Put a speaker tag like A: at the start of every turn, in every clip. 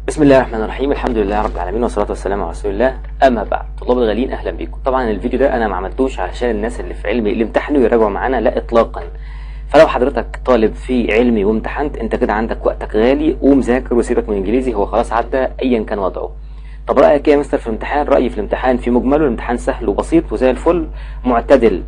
A: بسم الله الرحمن الرحيم الحمد لله رب العالمين والصلاة والسلام على رسول الله أما بعد طلاب الغاليين أهلا بكم طبعا الفيديو ده أنا ما عملتوش عشان الناس اللي في علمي اللي امتحنوا يراجعوا معانا لا إطلاقا فلو حضرتك طالب في علمي وامتحنت انت كده عندك وقتك غالي ومذاكر وسيبك من الانجليزي هو خلاص عدى ايا كان وضعه طب رايك ايه يا مستر في الامتحان رايي في الامتحان في مجمله الامتحان سهل وبسيط وزي الفل معتدل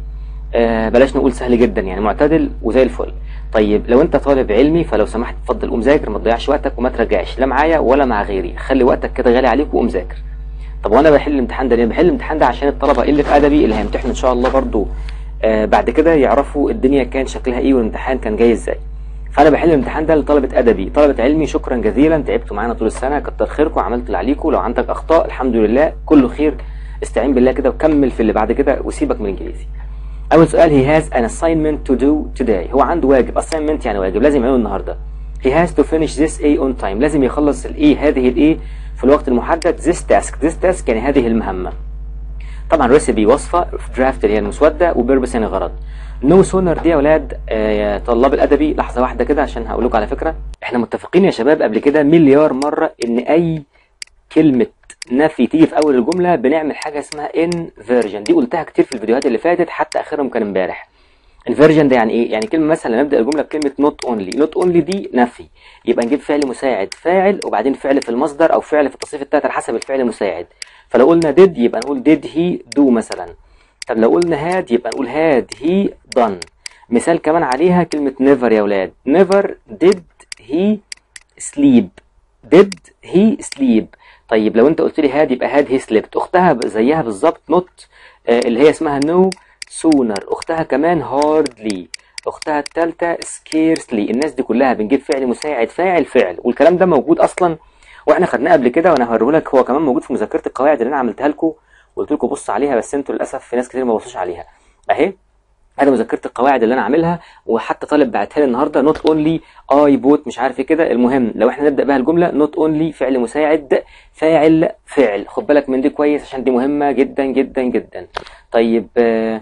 A: آه بلاش نقول سهل جدا يعني معتدل وزي الفل طيب لو انت طالب علمي فلو سمحت اتفضل قوم ذاكر ما تضيعش وقتك وما تراجعش لا معايا ولا مع غيري خلي وقتك كده غالي عليك وقوم ذاكر طب وانا بحل الامتحان ده ليه بحل الامتحان ده عشان الطلبه اللي في ادبي اللي هيمتحنوا ان شاء الله برضو آه بعد كده يعرفوا الدنيا كان شكلها ايه والامتحان كان جاي ازاي فانا بحل الامتحان ده لطلبه ادبي طلبه علمي شكرا جزيلا تعبتوا معانا طول السنه كتر خيركم عملت اللي عليكم لو عندك اخطاء الحمد لله كله خير استعين بالله كده وكمل في اللي بعد كده وسيبك من الانجليزي اول سؤال he has an assignment to do today هو عنده واجب assignment يعني واجب لازم يعمله النهارده he has to finish this A on time لازم يخلص الايه هذه الايه في الوقت المحدد this task this task يعني هذه المهمه طبعا ريسيبي وصفه درافت اللي هي المسوده وبيربس يعني غرض نو سونر دي يا اولاد آه يا طلاب الادبي لحظه واحده كده عشان هقول لكم على فكره احنا متفقين يا شباب قبل كده مليار مره ان اي كلمه نفي تيجي في اول الجمله بنعمل حاجه اسمها انفيرجن دي قلتها كتير في الفيديوهات اللي فاتت حتى اخرهم كان امبارح انفيرجن ده يعني ايه يعني كلمه مثلا نبدا الجمله بكلمه نوت اونلي نوت اونلي دي نفي يبقى نجيب فعل مساعد فاعل وبعدين فعل في المصدر او فعل في التصريف التالت على حسب الفعل المساعد فلو قلنا did يبقى نقول did he do مثلا طب لو قلنا had يبقى نقول had he done مثال كمان عليها كلمة never يا ولاد never did he sleep did he sleep طيب لو انت قلت لي had يبقى had he slept اختها زيها بالظبط not آه اللي هي اسمها no sooner اختها كمان hardly اختها الثالثه scarcely الناس دي كلها بنجيب فعل مساعد فاعل فعل والكلام ده موجود اصلا واحنا خدناه قبل كده وانا هوريه لك هو كمان موجود في مذكره القواعد اللي انا عملتها لكم وقلت لكم بص عليها بس انتوا للاسف في ناس كتير ما بصوش عليها اهي هذا مذكره القواعد اللي انا عاملها وحتى طالب بعتها لي النهارده نوت اونلي اي بوت مش عارف ايه كده المهم لو احنا نبدا بها الجمله نوت اونلي فعل مساعد فاعل فعل خد بالك من دي كويس عشان دي مهمه جدا جدا جدا طيب آه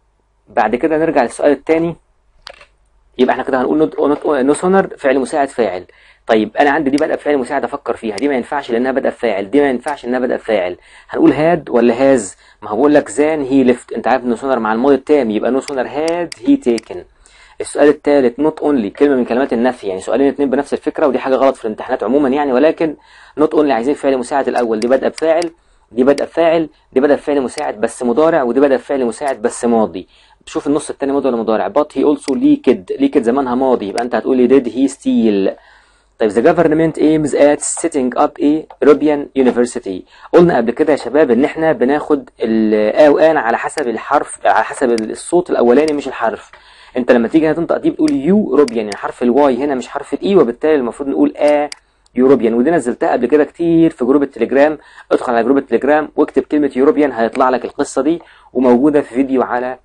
A: بعد كده نرجع للسؤال الثاني يبقى احنا كده هنقول نوت نو سونر فعل مساعد فاعل طيب انا عندي دي بدأ بفعل مساعد افكر فيها دي ما ينفعش لانها بدأ بفاعل دي ما ينفعش انها بدأ بفاعل هنقول هاد ولا هاز ما هو بقول لك زان هي ليفت انت عارف نو سونر مع الماضي التام يبقى نو سونر هاد هي تيكن السؤال الثالث نوت اونلي كلمه من كلمات النفي يعني سؤالين اتنين بنفس الفكره ودي حاجه غلط في الامتحانات عموما يعني ولكن نوت اونلي عايزين فعل مساعد الاول دي بدأ بفاعل دي بدأ بفاعل دي بدأ بفعل مساعد بس مضارع ودي بدأ بفعل مساعد بس ماضي شوف النص الثاني ماضي ولا مضارع but he also leaked leaked زمانها ماضي يبقى انت هتقول لي did he steal طيب the government aims at setting up a European university قلنا قبل كده يا شباب ان احنا بناخد ال وان على حسب الحرف على حسب الصوت الاولاني مش الحرف انت لما تيجي تنطق دي بتقول يوروبيان يعني حرف الواي هنا مش حرف الاي وبالتالي المفروض نقول ا يوروبيان ودي نزلتها قبل كده كتير في جروب التليجرام ادخل على جروب التليجرام واكتب كلمه يوروبيان هيطلع لك القصه دي وموجوده في فيديو على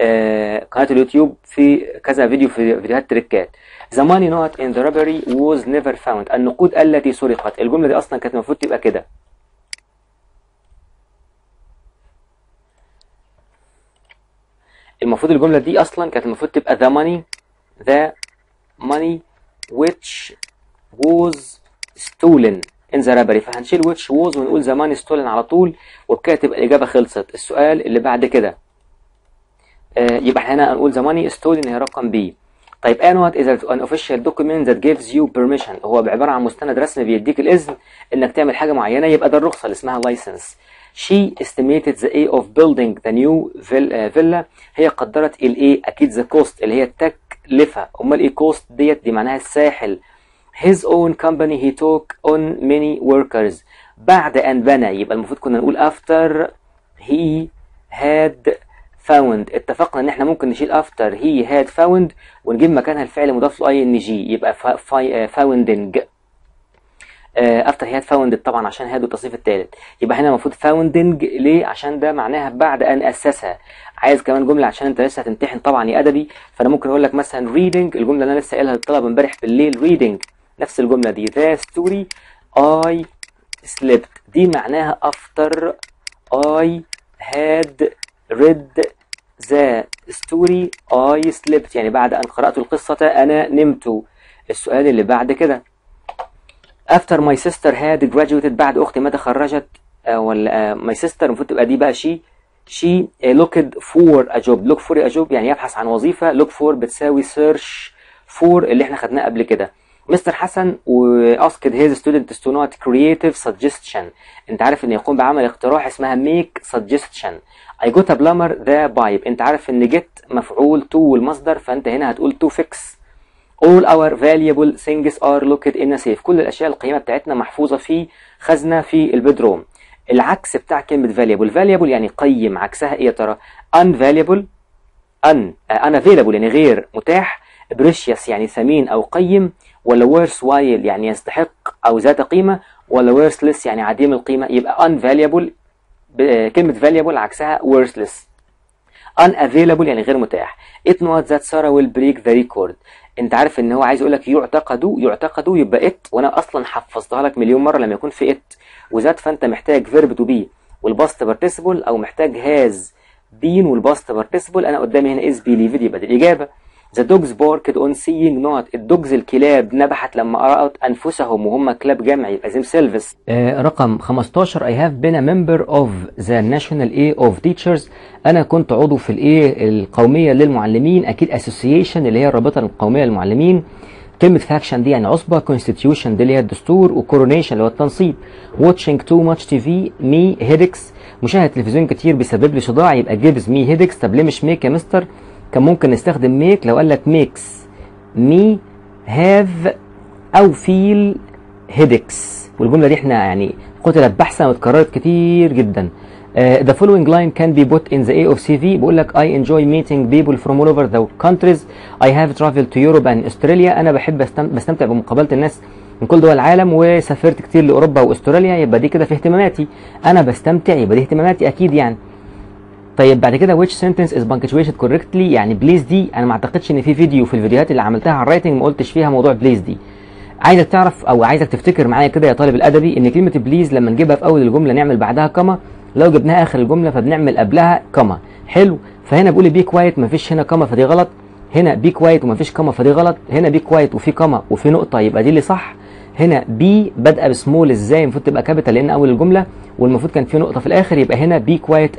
A: آه قناه اليوتيوب في كذا فيديو في فيديوهات تريكات The money not in the robbery was never found النقود التي سرقت الجملة دي أصلا كانت المفروض تبقى كده المفروض الجملة دي أصلا كانت المفروض تبقى the money the money which was stolen in the robbery فهنشيل which was ونقول the money stolen على طول وبكده تبقى الإجابة خلصت السؤال اللي بعد كده آه يبقى احنا هنا هنقول the money stolen هي رقم B طيب annual is an official document that gives you permission هو عبارة عن مستند رسمي بيديك الإذن إنك تعمل حاجة معينة يبقى ده الرخصة اللي اسمها license she estimated the A of building the new villa هي قدرت ال A أكيد the cost اللي هي التكلفة أمال إيه cost ديت دي معناها الساحل his own company he took on many workers بعد أن بنى يبقى المفروض كنا نقول after he had found اتفقنا ان احنا ممكن نشيل after he had found ونجيب مكانها الفعل مضاف له اي ان جي يبقى founding after he had found طبعا عشان had التصريف الثالث يبقى هنا المفروض founding ليه عشان ده معناها بعد ان اسسها عايز كمان جمله عشان انت لسه هتمتحن طبعا يا ادبي فانا ممكن اقول لك مثلا reading الجمله اللي انا لسه قايلها للطلبه امبارح بالليل reading نفس الجمله دي the story I slept دي معناها after I had read the story I slept يعني بعد أن قرأت القصة أنا نمت السؤال اللي بعد كده after my sister had graduated بعد اختي ما تخرجت آه، ولا uh, my sister المفروض تبقى دي بقى she she uh, looked for a job look for a job يعني يبحث عن وظيفة look for بتساوي search for اللي احنا خدناه قبل كده مستر حسن و asked his students to not creative suggestion انت عارف ان يقوم بعمل اقتراح اسمها make suggestion I got a plumber the pipe انت عارف ان get مفعول to والمصدر فانت هنا هتقول to fix all our valuable things are located in a safe كل الاشياء القيمة بتاعتنا محفوظة في خزنة في البدروم العكس بتاع كلمة valuable valuable يعني قيم عكسها ايه يا ترى unvaluable un unavailable يعني غير متاح precious يعني ثمين او قيم ولا worthwhile يعني يستحق او ذات قيمة ولا worthless يعني عديم القيمة يبقى unvaluable كلمة valuable عكسها worthless unavailable يعني غير متاح it not that Sarah will break the record انت عارف ان هو عايز يقول لك يعتقدوا يعتقدوا يبقى it وانا اصلا حفظتها لك مليون مره لما يكون في it وذات فانت محتاج verb to be والباست participle او محتاج has been والباست participle انا قدامي هنا is believed يبقى دي الاجابه The dogs barked on seeing not الدوجز الكلاب نبحت لما رأت أنفسهم وهم كلاب جمع يبقى themselves آه رقم 15 I have been a member of the National A of Teachers أنا كنت عضو في الإيه القومية للمعلمين أكيد Association اللي هي الرابطة القومية للمعلمين كلمة فاكشن دي يعني عصبة constitution دي اللي هي الدستور وكورونيشن اللي هو التنصيب watching too much TV me headaches مشاهدة تلفزيون كتير بيسبب لي صداع يبقى gives me headaches طب ليه مش make يا مستر كان ممكن نستخدم ميك لو قال لك ميكس مي هاف او فيل هيدكس والجمله دي احنا يعني قتلت بحثا واتكررت كتير جدا Uh, the following line can be put in the A of CV بيقول لك I enjoy meeting people from all over the countries I have traveled to Europe and Australia أنا بحب بستمتع بمقابلة الناس من كل دول العالم وسافرت كتير لأوروبا وأستراليا يبقى دي كده في اهتماماتي أنا بستمتع يبقى دي اهتماماتي أكيد يعني طيب بعد كده which sentence is punctuated correctly يعني بليز دي انا ما اعتقدش ان في فيديو في الفيديوهات اللي عملتها على الرايتنج ما قلتش فيها موضوع بليز دي عايزك تعرف او عايزك تفتكر معايا كده يا طالب الادبي ان كلمه بليز لما نجيبها في اول الجمله نعمل بعدها كما لو جبناها اخر الجمله فبنعمل قبلها كما حلو فهنا بقول بي كوايت ما فيش هنا كما فدي غلط هنا بي كوايت وما فيش كما فدي غلط هنا بي كوايت وفي كما وفي نقطه يبقى دي اللي صح هنا بي بادئه بسمول ازاي المفروض تبقى كابيتال لان اول الجمله والمفروض كان في نقطه في الاخر يبقى هنا بي كوايت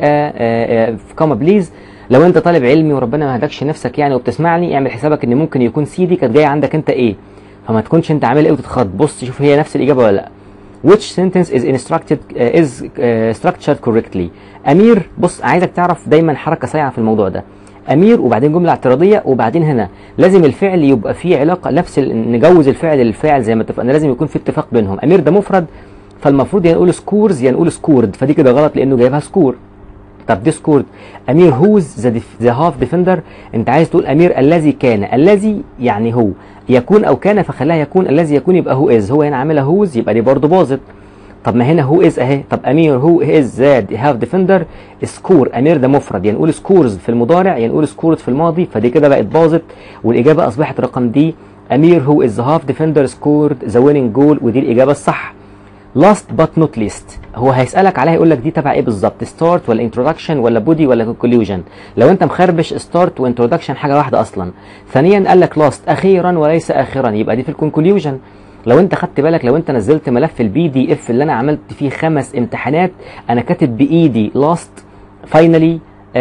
A: في كاما بليز لو انت طالب علمي وربنا ما هدكش نفسك يعني وبتسمعني اعمل حسابك ان ممكن يكون سي دي كانت جايه عندك انت ايه فما تكونش انت عامل ايه وتتخض بص شوف هي نفس الاجابه ولا لا which sentence is instructed uh, is uh, structured correctly امير بص عايزك تعرف دايما حركه سريعه في الموضوع ده امير وبعدين جمله اعتراضيه وبعدين هنا لازم الفعل يبقى فيه علاقه نفس نجوز الفعل للفاعل زي ما اتفقنا لازم يكون في اتفاق بينهم امير ده مفرد فالمفروض يا نقول سكورز يا نقول سكورد فدي كده غلط لانه جايبها سكور طب دي سكورد امير هوز ذا هاف ديفندر انت عايز تقول امير الذي كان الذي يعني هو يكون او كان فخلاها يكون الذي يكون يبقى هو از هو هنا عاملها هوز يبقى دي برضه باظت طب ما هنا هو از اهي طب امير هو از ذا هاف ديفندر سكور امير ده مفرد يعني نقول سكورز في المضارع يعني نقول سكورد في الماضي فدي كده بقت باظت والاجابه اصبحت رقم دي امير هو از هاف ديفندر سكورد ذا ويننج جول ودي الاجابه الصح last but not least هو هيسألك عليها يقول لك دي تبع ايه بالظبط start ولا introduction ولا body ولا conclusion لو انت مخربش start وintroduction حاجة واحدة اصلا ثانيا قال لك last اخيرا وليس اخرا يبقى دي في الكونكلوجن لو انت خدت بالك لو انت نزلت ملف البي دي اف اللي انا عملت فيه خمس امتحانات انا كاتب بايدي last finally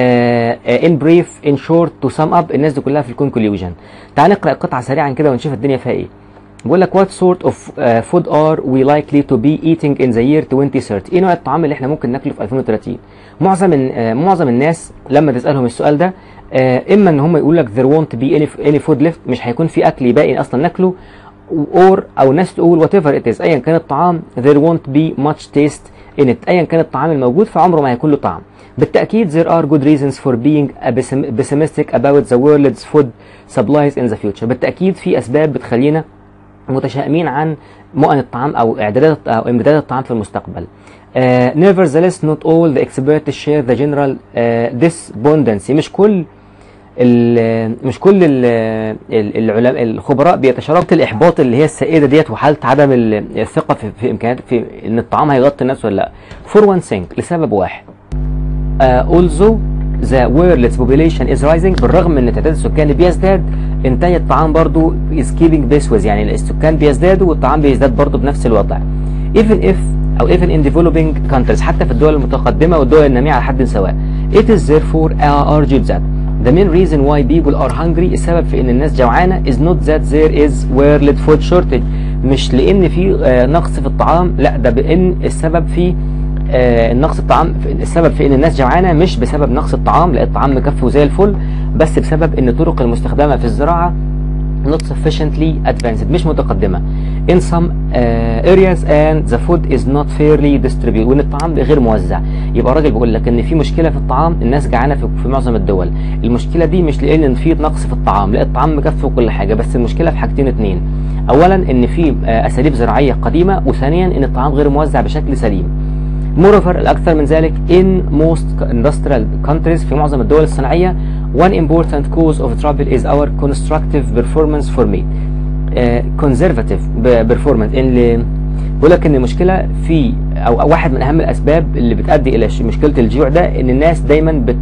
A: ان بريف ان شورت تو سم اب الناس دي كلها في الكونكلوجن تعال نقرا القطعه سريعا كده ونشوف الدنيا فيها ايه بيقول لك what sort of uh, food are we likely to be eating in the year 2030 ايه نوع الطعام اللي احنا ممكن ناكله في 2030 معظم uh, معظم الناس لما تسالهم السؤال ده uh, اما ان هم يقول لك there won't be any, any food left مش هيكون في اكل باقي اصلا ناكله or او ناس تقول whatever it is ايا كان الطعام there won't be much taste in it ايا كان الطعام الموجود فعمره ما هيكون له طعم بالتأكيد there are good reasons for being pessimistic about the world's food supplies in the future بالتأكيد في أسباب بتخلينا متشائمين عن مؤن الطعام أو إعدادات أو إمداد الطعام في المستقبل. Uh, nevertheless not all the experts share the general uh, despondency مش كل مش كل العلماء الخبراء بيتشاركوا الاحباط اللي هي السائده ديت وحاله عدم الثقه في, في امكانيات في ان الطعام هيغطي الناس ولا لا. For one thing لسبب واحد. Uh, although the world's population is rising بالرغم ان تعداد السكان بيزداد انتاج الطعام برضو is keeping pace with يعني السكان بيزدادوا والطعام بيزداد برضو بنفس الوضع even if او even in developing countries حتى في الدول المتقدمة والدول النامية على حد سواء it is therefore argued that the main reason why people are hungry السبب في ان الناس جوعانة is not that there is world food shortage مش لان في آه، نقص في الطعام لا ده بان السبب في آه، النقص الطعام السبب في ان الناس جوعانه مش بسبب نقص الطعام لا الطعام مكفي وزي الفل بس بسبب ان الطرق المستخدمه في الزراعه not sufficiently advanced مش متقدمة in some uh, areas and the food is not fairly distributed وان الطعام غير موزع يبقى الراجل بيقول لك ان في مشكلة في الطعام الناس جعانة في, في معظم الدول المشكلة دي مش لان في نقص في الطعام لا الطعام مكفي وكل حاجة بس المشكلة في حاجتين اتنين اولا ان في آه، اساليب زراعية قديمة وثانيا ان الطعام غير موزع بشكل سليم Moreover الأكثر من ذلك in most industrial countries في معظم الدول الصناعية one important cause of trouble is our constructive performance for me uh, conservative ب- performance اللي بيقول لك ان المشكله في او أو واحد من اهم الاسباب اللي بتؤدي الى ش- مشكله الجوع ده ان الناس دايما بت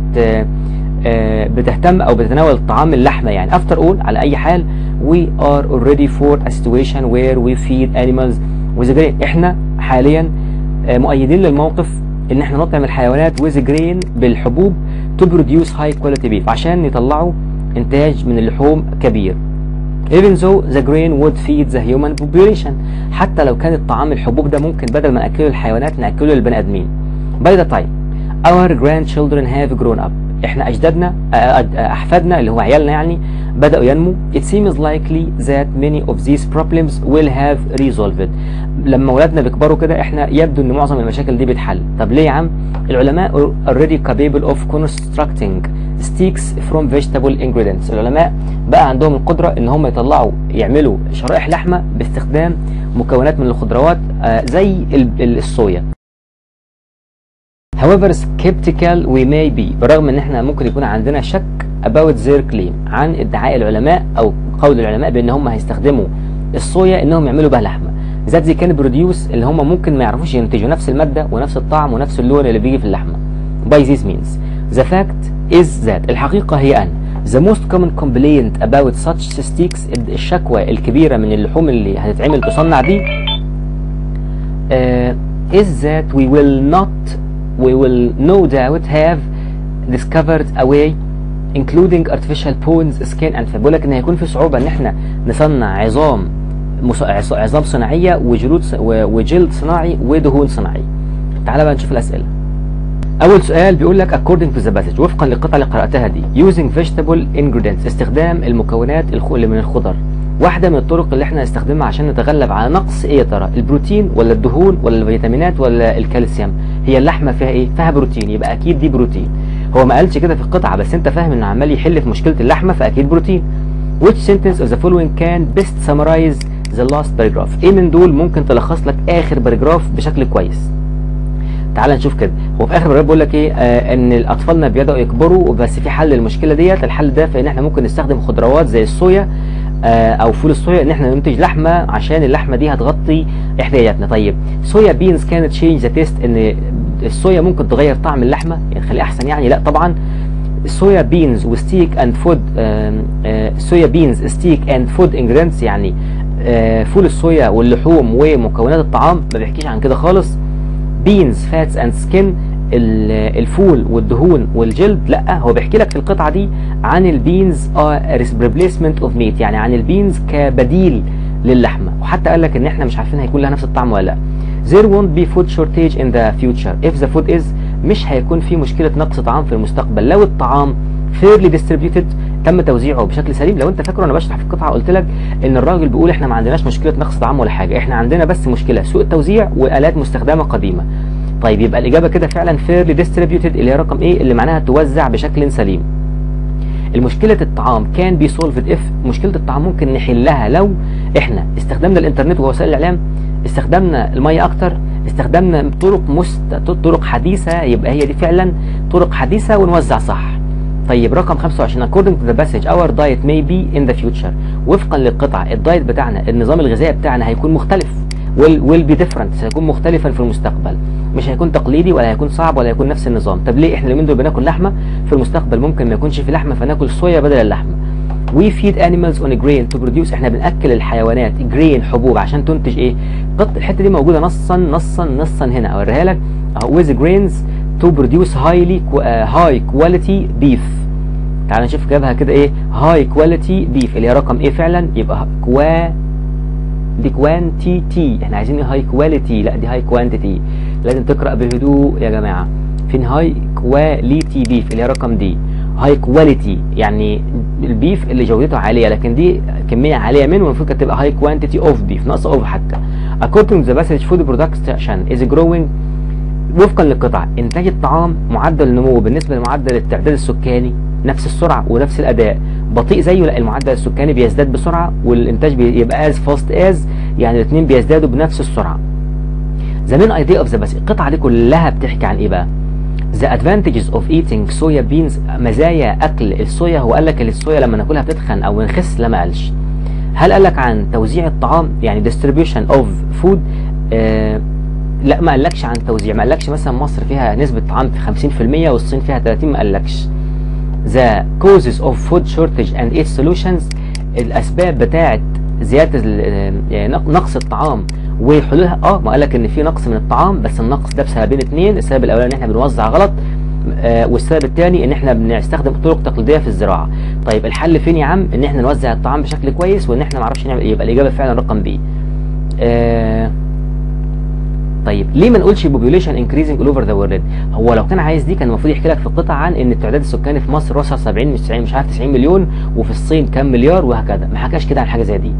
A: آه، بتهتم او بتتناول الطعام اللحمه يعني after all على اي حال we are already for a situation where we feed animals with grain احنا حاليا آه، مؤيدين للموقف ان احنا نطعم الحيوانات with grain بالحبوب to produce high quality beef عشان يطلعوا انتاج من اللحوم كبير even though the grain would feed the human population حتى لو كان الطعام الحبوب ده ممكن بدل ما ناكله الحيوانات ناكله للبني ادمين by the time our grandchildren have grown up احنا اجدادنا آه، آه، احفادنا اللي هو عيالنا يعني بداوا ينمو it seems likely that many of these problems will have resolved لما ولادنا بيكبروا كده احنا يبدو ان معظم المشاكل دي بتحل طب ليه يا عم العلماء already capable of constructing steaks from vegetable ingredients العلماء بقى عندهم القدرة ان هم يطلعوا يعملوا شرائح لحمة باستخدام مكونات من الخضروات آه، زي ال- ال- الصويا However skeptical we may be برغم ان احنا ممكن يكون عندنا شك about their claim عن ادعاء العلماء او قول العلماء بان هم هيستخدموا الصويا انهم يعملوا بها لحمه ذات زي كان بروديوس اللي هم ممكن ما يعرفوش ينتجوا نفس الماده ونفس الطعم ونفس اللون اللي بيجي في اللحمه by this means the fact is that الحقيقه هي ان the most common complaint about such steaks الشكوى الكبيره من اللحوم اللي هتتعمل تصنع دي uh, is that we will not we will no doubt have discovered a way including artificial bones skin and fat بقول لك ان هيكون في صعوبه ان احنا نصنع عظام مص- عص- عظام صناعيه وجلود ص- و- وجلد صناعي ودهون صناعيه تعال بقى نشوف الاسئله اول سؤال بيقول لك according to the passage وفقا للقطعه اللي قراتها دي using vegetable ingredients استخدام المكونات الخ- اللي من الخضر واحده من الطرق اللي احنا نستخدمها عشان نتغلب على نقص ايه يا ترى البروتين ولا الدهون ولا الفيتامينات ولا الكالسيوم هي اللحمه فيها ايه فيها بروتين يبقى اكيد دي بروتين هو ما قالش كده في القطعه بس انت فاهم انه عمال يحل في مشكله اللحمه فاكيد بروتين which sentence of the following can best summarize the last paragraph ايه من دول ممكن تلخص لك اخر باراجراف بشكل كويس تعال نشوف كده هو في اخر البرنامج بيقول لك ايه آه ان الاطفالنا بيبداوا يكبروا بس في حل للمشكله ديت الحل ده في ان احنا ممكن نستخدم خضروات زي الصويا آه او فول الصويا ان احنا ننتج لحمه عشان اللحمه دي هتغطي احتياجاتنا طيب صويا بينز كانت تشينج ذا تيست ان الصويا ممكن تغير طعم اللحمه يعني تخليه احسن يعني لا طبعا الصويا بينز وستيك اند فود صويا بينز ستيك اند فود انجريدينتس يعني آه، فول الصويا واللحوم ومكونات الطعام ما بيحكيش عن كده خالص بينز فاتس اند سكين الفول والدهون والجلد لا هو بيحكي لك في القطعه دي عن البينز ريبليسمنت اوف ميت يعني عن البينز كبديل للحمه وحتى قال لك ان احنا مش عارفين هيكون لها نفس الطعم ولا لا there won't be food shortage in the future if the food is مش هيكون في مشكله نقص طعام في المستقبل لو الطعام fairly distributed تم توزيعه بشكل سليم لو انت فاكر انا بشرح في القطعه قلت لك ان الراجل بيقول احنا ما عندناش مشكله نقص طعام ولا حاجه احنا عندنا بس مشكله سوء التوزيع والات مستخدمه قديمه طيب يبقى الاجابه كده فعلا fairly distributed اللي هي رقم ايه اللي معناها توزع بشكل سليم المشكلة الطعام كان بي سولفد اف مشكلة الطعام ممكن نحلها لو احنا استخدمنا الانترنت ووسائل الاعلام استخدمنا المية اكتر استخدمنا طرق مست... طرق حديثة يبقى هي دي فعلا طرق حديثة ونوزع صح طيب رقم 25 according to the passage our diet may be in the future وفقا للقطعة الدايت بتاعنا النظام الغذائي بتاعنا هيكون مختلف will will be different سيكون مختلفا في المستقبل مش هيكون تقليدي ولا هيكون صعب ولا هيكون نفس النظام طب ليه احنا اليومين دول بناكل لحمه في المستقبل ممكن ما يكونش في لحمه فناكل صويا بدل اللحمه we feed animals on grain to produce احنا بناكل الحيوانات grain حبوب عشان تنتج ايه قط الحته دي موجوده نصا نصا نصا هنا اوريها لك اهو with grains to produce highly uh, high quality beef تعال نشوف جابها كده ايه high quality beef اللي هي رقم ايه فعلا يبقى كوا دي كوانتيتي احنا عايزين هاي كواليتي لا دي هاي كوانتيتي لازم تقرا بهدوء يا جماعه فين هاي كواليتي بيف اللي هي رقم دي هاي كواليتي يعني البيف اللي جودته عاليه لكن دي كميه عاليه منه المفروض كانت تبقى هاي كوانتيتي اوف بيف ناقص اوف حتى according to the passage food production is growing وفقا للقطع انتاج الطعام معدل النمو بالنسبه لمعدل التعداد السكاني نفس السرعه ونفس الاداء بطيء زيه لا المعدل السكاني بيزداد بسرعه والانتاج بيبقى از فاست از يعني الاثنين بيزدادوا بنفس السرعه The main idea of the basic القطعه دي كلها بتحكي عن ايه بقى The advantages of eating soya beans مزايا اكل الصويا هو قال لك الصويا لما ناكلها بتتخن او نخس لا ما قالش هل قال لك عن توزيع الطعام يعني distribution of food آه لا ما قالكش عن توزيع ما قالكش مثلا مصر فيها نسبة طعام في 50% والصين فيها 30 ما قالكش the causes of food shortage and its solutions الاسباب بتاعه زياده يعني نقص الطعام وحلولها اه ما قالك ان في نقص من الطعام بس النقص ده بسببين اتنين السبب الاولاني ان احنا بنوزع غلط آه والسبب الثاني ان احنا بنستخدم طرق تقليديه في الزراعه طيب الحل فين يا عم ان احنا نوزع الطعام بشكل كويس وان احنا ما نعرفش نعمل ايه يبقى الاجابه فعلا رقم بي آه طيب ليه ما نقولش population increasing all over the world هو لو كان عايز دي كان المفروض يحكي لك في القطعه عن ان التعداد السكاني في مصر وصل 70 مش 90 مش عارف 90 مليون وفي الصين كام مليار وهكذا ما حكاش كده عن حاجه زي دي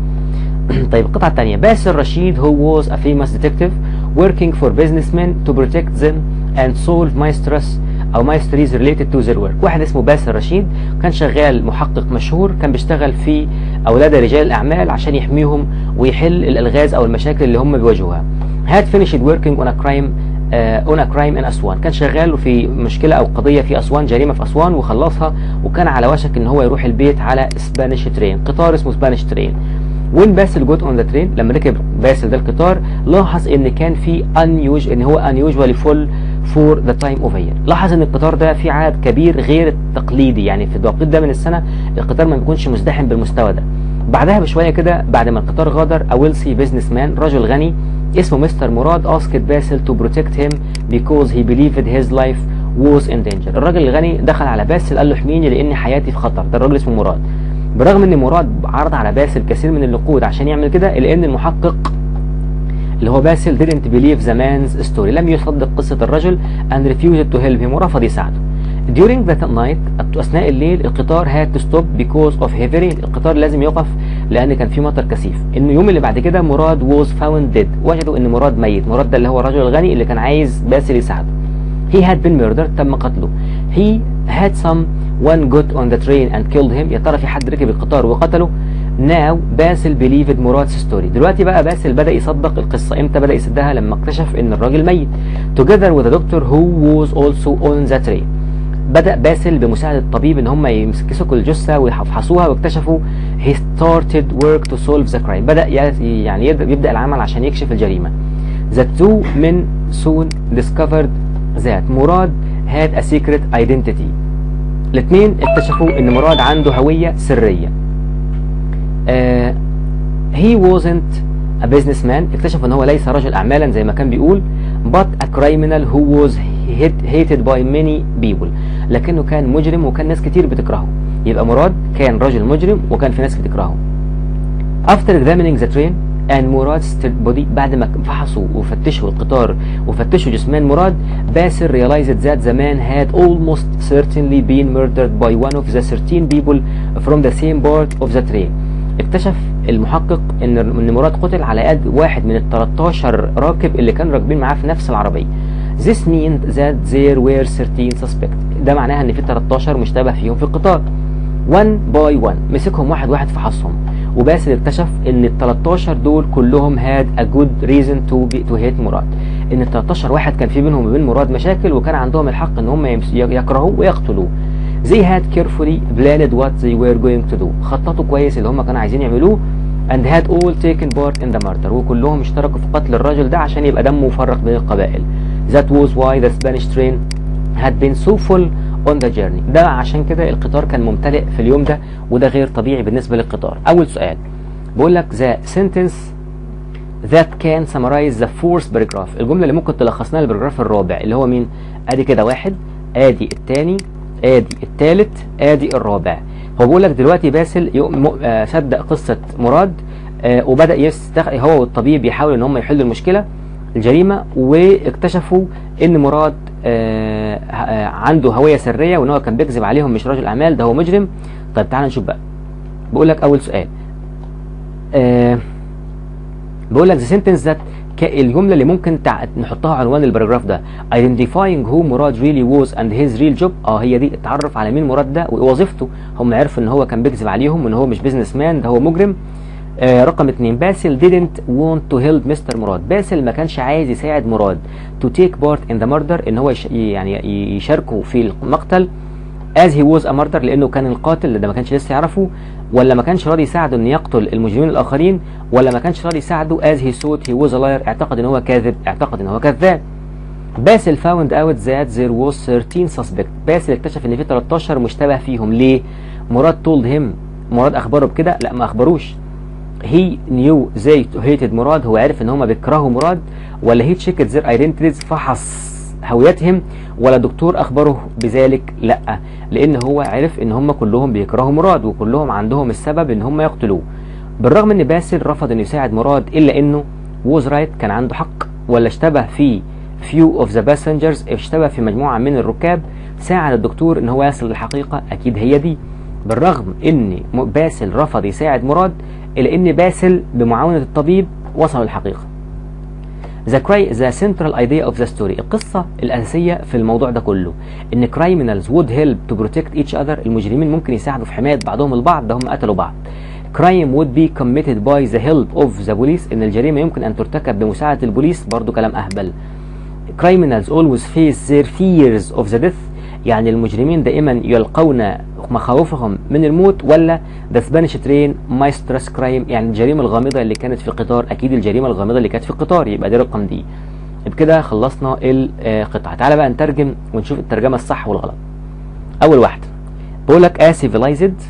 A: طيب القطعه الثانيه باسل رشيد who was a famous detective working for businessmen to protect them and solve mysteries او mysteries related to their work واحد اسمه باسل رشيد كان شغال محقق مشهور كان بيشتغل في اولاد رجال الاعمال عشان يحميهم ويحل الالغاز او المشاكل اللي هم بيواجهوها had finished working on a crime uh, on a crime in أسوان كان شغال في مشكلة أو قضية في أسوان جريمة في أسوان وخلصها وكان على وشك إن هو يروح البيت على سبانيش ترين قطار اسمه سبانيش ترين وين باسل جوت اون ذا ترين لما ركب باسل ده القطار لاحظ ان كان في unusual ان هو unusually full for the time of year لاحظ ان القطار ده في عدد كبير غير التقليدي يعني في التوقيت ده من السنه القطار ما بيكونش مزدحم بالمستوى ده بعدها بشويه كده بعد ما القطار غادر a wealthy businessman رجل غني اسمه مستر مراد asked باسل to protect him because he believed his life was in danger الراجل الغني دخل على باسل قال له احميني لان حياتي في خطر ده الراجل اسمه مراد برغم ان مراد عرض على باسل كثير من النقود عشان يعمل كده الا ان المحقق اللي هو باسل didn't believe the man's story لم يصدق قصة الرجل and refused to help him ورفض يساعده during that night اثناء الليل القطار had to stop because of heavy rain القطار لازم يقف لان كان في مطر كثيف ان اليوم اللي بعد كده مراد was found dead وجدوا ان مراد ميت مراد ده اللي هو الرجل الغني اللي كان عايز باسل يساعده he had been murdered تم قتله he had some one got on the train and killed him يا ترى في حد ركب القطار وقتله now باسل believed مراد's story دلوقتي بقى باسل بدأ يصدق القصة امتى بدأ يصدقها لما اكتشف ان الراجل ميت together with a doctor who was also on the train بدأ باسل بمساعدة الطبيب ان هم يمسكوا الجثة ويفحصوها واكتشفوا he started work to solve the crime بدأ يعني يبدأ العمل عشان يكشف الجريمة the two men soon discovered that مراد had a secret identity الاثنين اكتشفوا ان مراد عنده هوية سرية uh, he wasn't a businessman اكتشف ان هو ليس رجل اعمالا زي ما كان بيقول but a criminal who was hated by many people لكنه كان مجرم وكان ناس كتير بتكرهه يبقى مراد كان رجل مجرم وكان في ناس بتكرهه after examining the train and مراد's body بعد ما فحصوا وفتشوا القطار وفتشوا جثمان مراد باسل realized that the man had almost certainly been murdered by one of the 13 people from the same part of the train اكتشف المحقق ان ان مراد قتل على يد واحد من ال 13 راكب اللي كانوا راكبين معاه في نفس العربيه This means that there were 13 suspects ده معناها ان في 13 مشتبه فيهم في القطار one by one مسكهم واحد واحد فحصهم وباسل اكتشف ان ال 13 دول كلهم had a good reason to be to hate مراد ان ال 13 واحد كان في بينهم وبين مراد مشاكل وكان عندهم الحق ان هم يكرهوه ويقتلوه They had carefully planned what they were going to do خططوا كويس اللي هم كانوا عايزين يعملوه and had all taken part in the murder وكلهم اشتركوا في قتل الرجل ده عشان يبقى دمه مفرق بين القبائل that was why the Spanish train had been so full on the journey ده عشان كده القطار كان ممتلئ في اليوم ده وده غير طبيعي بالنسبة للقطار أول سؤال بقول لك the sentence that can summarize the fourth paragraph الجملة اللي ممكن تلخص لنا البراجراف الرابع اللي هو مين ادي كده واحد ادي التاني ادي التالت ادي الرابع هو بيقول لك دلوقتي باسل يؤم- آه، صدق قصة مراد آه، وبدأ يستخ... هو والطبيب يحاولوا ان هم يحلوا المشكلة الجريمة واكتشفوا ان مراد آه، آه، عنده هوية سرية وان هو كان بيكذب عليهم مش راجل اعمال ده هو مجرم طيب تعال نشوف بقى بقول لك اول سؤال آه بقول لك the sentence that ك- الجمله اللي ممكن تع... نحطها عنوان الباراجراف ده identifying who مراد really was and his real job اه هي دي اتعرف على مين مراد ده ووظيفته هم عرفوا ان هو كان بيكذب عليهم وان هو مش بيزنس مان ده هو مجرم آه رقم اتنين باسل didn't want to help مستر مراد باسل ما كانش عايز يساعد مراد to take part in the murder ان هو يش... يعني يشاركوا في المقتل as he was a murderer لانه كان القاتل ده ما كانش لسه يعرفه ولا ما كانش راضي يساعده انه يقتل المجرمين الاخرين ولا ما كانش راضي يساعده as he thought he was a liar اعتقد ان هو كاذب اعتقد ان هو كذاب باسل found out that there was 13 suspect باسل اكتشف ان في 13 مشتبه فيهم ليه مراد told him مراد اخبره بكده لا ما اخبروش he knew they hated مراد هو عرف ان هم بيكرهوا مراد ولا he checked their identities فحص هويتهم ولا دكتور اخبره بذلك لا لان هو عرف ان هم كلهم بيكرهوا مراد وكلهم عندهم السبب ان هم يقتلوه بالرغم ان باسل رفض انه يساعد مراد الا انه was right كان عنده حق ولا اشتبه في few of the passengers اشتبه في مجموعة من الركاب ساعد الدكتور ان هو يصل للحقيقة اكيد هي دي بالرغم ان م- باسل رفض يساعد مراد الا ان باسل بمعاونة الطبيب وصل للحقيقة The, cri- the central idea of the story القصة الأساسية في الموضوع ده كله إن criminals would help to protect each other المجرمين ممكن يساعدوا في حماية بعضهم البعض ده هم قتلوا بعض crime would be committed by the help of the police إن الجريمة يمكن أن ترتكب بمساعدة البوليس برضو كلام أهبل criminals always face their fears of the death يعني المجرمين دائما يلقون مخاوفهم من الموت ولا the Spanish train my stress crime يعني الجريمة الغامضة اللي كانت في القطار أكيد الجريمة الغامضة اللي كانت في القطار يبقى دي رقم دي بكده خلصنا القطعة تعالى بقى نترجم ونشوف الترجمة الصح والغلط أول واحدة بقول لك a civilized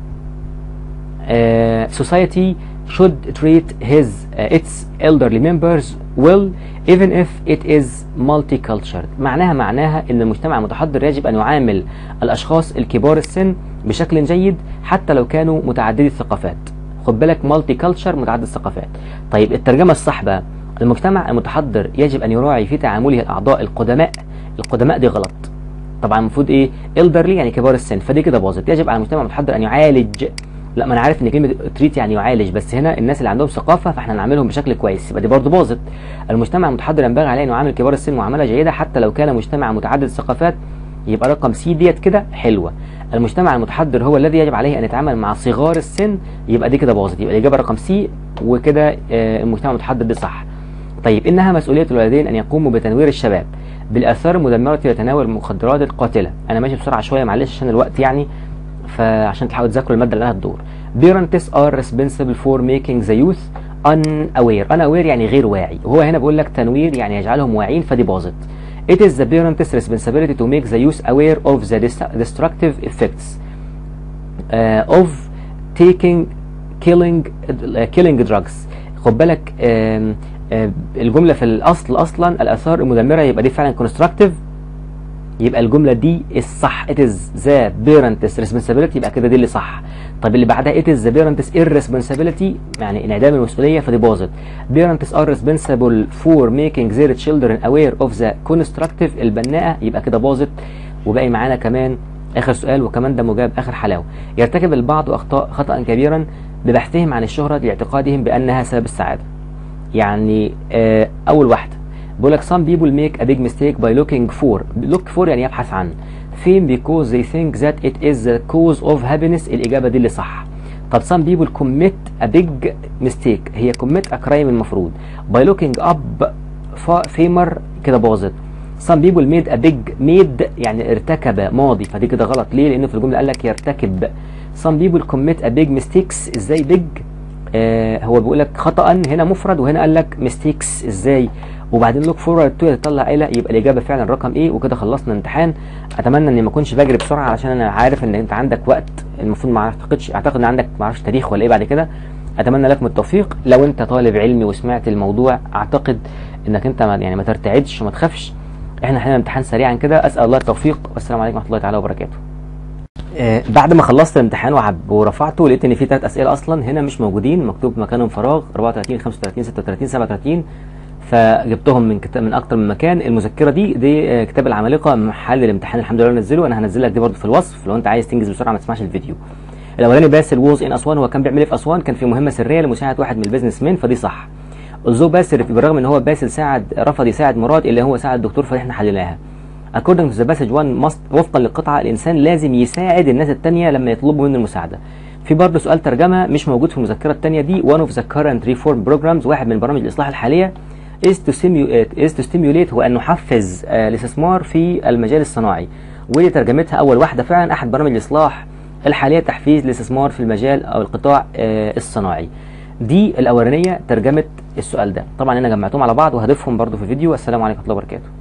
A: uh, society should treat his uh, its elderly members well even if it is multicultural معناها معناها ان المجتمع المتحضر يجب ان يعامل الاشخاص الكبار السن بشكل جيد حتى لو كانوا متعددي الثقافات خد بالك مالتي كلتشر متعدد الثقافات طيب الترجمه الصح بقى المجتمع المتحضر يجب ان يراعي في تعامله الاعضاء القدماء القدماء دي غلط طبعا المفروض ايه elderly يعني كبار السن فدي كده باظت يجب على المجتمع المتحضر ان يعالج لا ما انا عارف ان كلمه تريت يعني يعالج بس هنا الناس اللي عندهم ثقافه فاحنا نعاملهم بشكل كويس يبقى دي برضه باظت المجتمع المتحضر ينبغي عليه انه يعامل كبار السن معامله جيده حتى لو كان مجتمع متعدد الثقافات يبقى رقم سي ديت كده حلوه المجتمع المتحضر هو الذي يجب عليه ان يتعامل مع صغار السن يبقى دي كده باظت يبقى الاجابه رقم سي وكده آه، المجتمع المتحضر دي صح طيب انها مسؤوليه الوالدين ان يقوموا بتنوير الشباب بالاثار المدمره لتناول المخدرات القاتله انا ماشي بسرعه شويه معلش عشان الوقت يعني فعشان تحاولوا تذاكروا الماده اللي لها الدور parents are responsible for making the youth unaware unaware يعني غير واعي وهو هنا بيقول لك تنوير يعني يجعلهم واعيين فدي باظت it is the parents responsibility to make the youth aware of the dest- destructive effects uh, of taking killing uh, killing drugs خد بالك آم، آم، الجمله في الاصل اصلا الاثار المدمره يبقى دي فعلا constructive يبقى الجمله دي الصح it is the parents responsibility يبقى كده دي اللي صح طب اللي بعدها it is the parents irresponsibility يعني انعدام المسؤوليه فدي باظت parents are responsible for making their children aware of the constructive البناءه يبقى كده باظت وباقي معانا كمان اخر سؤال وكمان ده مجاب اخر حلاوه يرتكب البعض اخطاء خطا كبيرا ببحثهم عن الشهره لاعتقادهم بانها سبب السعاده يعني آه اول واحده بيقول لك some people make a big mistake by looking for look for يعني يبحث عن fame because they think that it is the cause of happiness الإجابة دي اللي صح طب some people commit a big mistake هي commit a crime المفروض by looking up fa- famer كده باظت some people made a big made يعني ارتكب ماضي فدي كده غلط ليه لأنه في الجملة قال لك يرتكب some people commit a big mistakes ازاي big آه هو بيقول لك خطا هنا مفرد وهنا قال لك ميستيكس ازاي وبعدين لوك فورورد تو تطلع عيله يبقى الاجابه فعلا رقم ايه وكده خلصنا الامتحان اتمنى اني ما اكونش بجري بسرعه علشان انا عارف ان انت عندك وقت المفروض ما اعتقدش اعتقد ان عندك ما اعرفش تاريخ ولا ايه بعد كده اتمنى لكم التوفيق لو انت طالب علمي وسمعت الموضوع اعتقد انك انت ما يعني ما ترتعدش وما تخافش احنا حلينا امتحان سريعا كده اسال الله التوفيق والسلام عليكم ورحمه الله تعالى وبركاته آه بعد ما خلصت الامتحان وعب ورفعته لقيت ان في ثلاث اسئله اصلا هنا مش موجودين مكتوب مكانهم فراغ 34 35 36 37 فجبتهم من كتاب من اكتر من مكان المذكره دي دي آه كتاب العمالقه محل الامتحان الحمد لله نزله انا هنزل لك دي برضه في الوصف لو انت عايز تنجز بسرعه ما تسمعش الفيديو الاولاني باسل ووز ان اسوان هو كان بيعمل ايه في اسوان كان في مهمه سريه لمساعده واحد من البيزنس مان فدي صح الزو باسل بالرغم ان هو باسل ساعد رفض يساعد مراد اللي هو ساعد الدكتور فاحنا حليناها according to the passage one must وفقا للقطعه الانسان لازم يساعد الناس التانية لما يطلبوا منه المساعده في برضه سؤال ترجمه مش موجود في المذكره الثانيه دي one of the current reform programs واحد من برامج الاصلاح الحاليه is to stimulate is to stimulate هو ان نحفز آه الاستثمار في المجال الصناعي ودي ترجمتها اول واحده فعلا احد برامج الاصلاح الحاليه تحفيز الاستثمار في المجال او القطاع آه الصناعي دي الاولانيه ترجمه السؤال ده طبعا انا جمعتهم على بعض وهضيفهم برضو في فيديو السلام عليكم ورحمه الله وبركاته